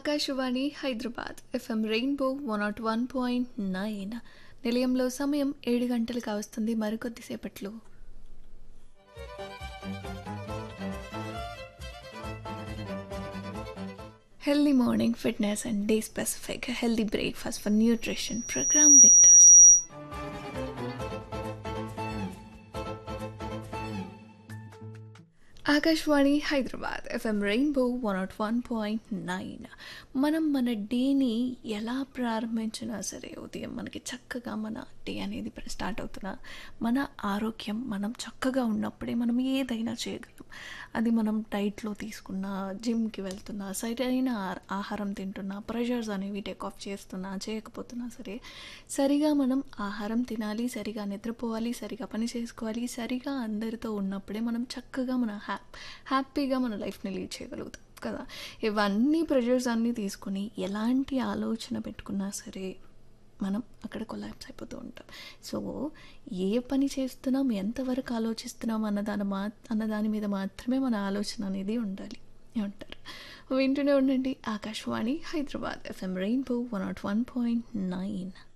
Akashvani Hyderabad FM rainbow one nought one point nine నిలయంలో సమయం ఏడు గంటలు కావస్తుంది మరికొద్దిసేపట్లో healthy morning fitness and day specific healthy breakfast for nutrition programme Victors Akashvani Hyderabad FM rainbow one nought one point nine మనం మన డేని ఎలా ప్రారంభించినా సరే ఉదయం మనకి చక్కగా మన డే అనేది స్టార్ట్ అవుతున్నా మన ఆరోగ్యం మనం చక్కగా ఉన్నప్పుడే మనం ఏదైనా చేయగలం అది మనం డైట్లో తీసుకున్నా జిమ్కి వెళ్తున్నా సరైన ఆ- ఆహారం తింటున్నా ప్రెషర్స్ అనేవి టేక్ ఆఫ్ చేస్తున్నా చేయకపోతున్నా సరే సరిగా మనం ఆహారం తినాలి సరిగా నిద్రపోవాలి సరిగా పని చేసుకోవాలి సరిగా అందరితో ఉన్నప్పుడే మనం చక్కగా మన హ్యా హ్యాపీగా మన లైఫ్ని లీడ్ చేయగలుగుతాం కదా ఇవన్నీ ప్రెషర్స్ అన్నీ తీసుకుని ఎలాంటి ఆలోచన పెట్టుకున్నా సరే మనం అక్కడ కొలాప్స్ అయిపోతూ ఉంటాం సో ఏ పని చేస్తున్నాం ఎంతవరకు ఆలోచిస్తున్నాం అన్నదాని మా అన్నదాని మీద మాత్రమే మన ఆలోచన అనేది ఉండాలి ఏమంటారు వింటూనే ఉండండి Akashvani Hyderabad FM rainbow one nought one point nine